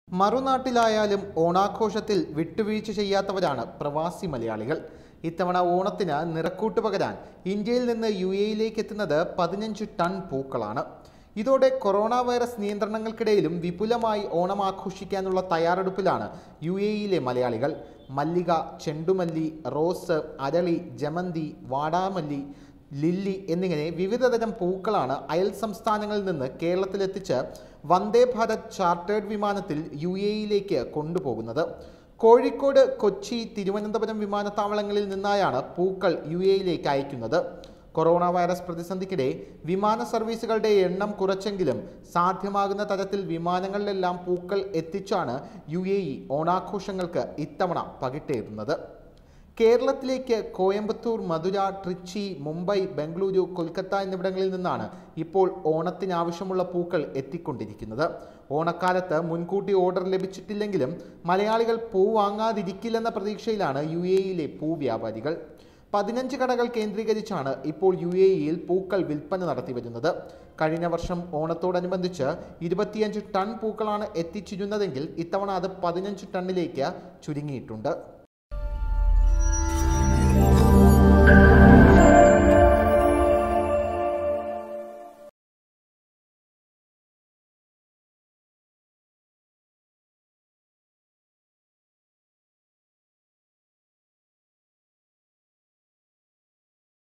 മറുനാട്ടിലായാലും ഓണാഘോഷത്തിൽ വിട്ടുവീഴ്ച ചെയ്യാത്തവരാണ് പ്രവാസി മലയാളികൾ ഇത്തവണ ഓണത്തിന് നിറക്കൂട്ട് പകരാൻ ഇന്ത്യയിൽ നിന്ന് യു എയിലേക്ക് എത്തുന്നത് പതിനഞ്ച് ടൺ പൂക്കളാണ് ഇതോടെ കൊറോണ വൈറസ് നിയന്ത്രണങ്ങൾക്കിടയിലും വിപുലമായി ഓണം ആഘോഷിക്കാനുള്ള തയ്യാറെടുപ്പിലാണ് യു എയിലെ മലയാളികൾ മല്ലിക ചെണ്ടുമല്ലി റോസ് അരളി ജമന്തി വാടാമല്ലി ലില്ലി എന്നിങ്ങനെ വിവിധതരം പൂക്കളാണ് അയൽ സംസ്ഥാനങ്ങളിൽ നിന്ന് കേരളത്തിലെത്തിച്ച് വന്ദേ ഭാരത് ചാർട്ടേഡ് വിമാനത്തിൽ യു എയിലേക്ക് കൊണ്ടുപോകുന്നത് കോഴിക്കോട് കൊച്ചി തിരുവനന്തപുരം വിമാനത്താവളങ്ങളിൽ നിന്നായാണ് പൂക്കൾ യു എയിലേക്ക് അയക്കുന്നത് കൊറോണ വൈറസ് പ്രതിസന്ധിക്കിടെ വിമാന സർവീസുകളുടെ എണ്ണം കുറച്ചെങ്കിലും സാധ്യമാകുന്ന തരത്തിൽ വിമാനങ്ങളിലെല്ലാം പൂക്കൾ എത്തിച്ചാണ് യു എ ഇ ഓണാഘോഷങ്ങൾക്ക് ഇത്തവണ പകിട്ടേറുന്നത് കേരളത്തിലേക്ക് കോയമ്പത്തൂർ മധുര ട്രിച്ചി മുംബൈ ബംഗളൂരു കൊൽക്കത്ത എന്നിവിടങ്ങളിൽ നിന്നാണ് ഇപ്പോൾ ഓണത്തിനാവശ്യമുള്ള പൂക്കൾ എത്തിക്കൊണ്ടിരിക്കുന്നത് ഓണക്കാലത്ത് മുൻകൂട്ടി ഓർഡർ ലഭിച്ചിട്ടില്ലെങ്കിലും മലയാളികൾ പൂ വാങ്ങാതിരിക്കില്ലെന്ന പ്രതീക്ഷയിലാണ് യു എയിലെ പൂ വ്യാപാരികൾ പതിനഞ്ച് കടകൾ കേന്ദ്രീകരിച്ചാണ് ഇപ്പോൾ യു എ ഇയിൽ പൂക്കൾ വിൽപ്പന നടത്തി വരുന്നത് കഴിഞ്ഞ വർഷം ഓണത്തോടനുബന്ധിച്ച് ഇരുപത്തിയഞ്ച് ടൺ പൂക്കളാണ് എത്തിച്ചിരുന്നതെങ്കിൽ ഇത്തവണ അത് പതിനഞ്ച് ടണ്ണിലേക്ക് ചുരുങ്ങിയിട്ടുണ്ട്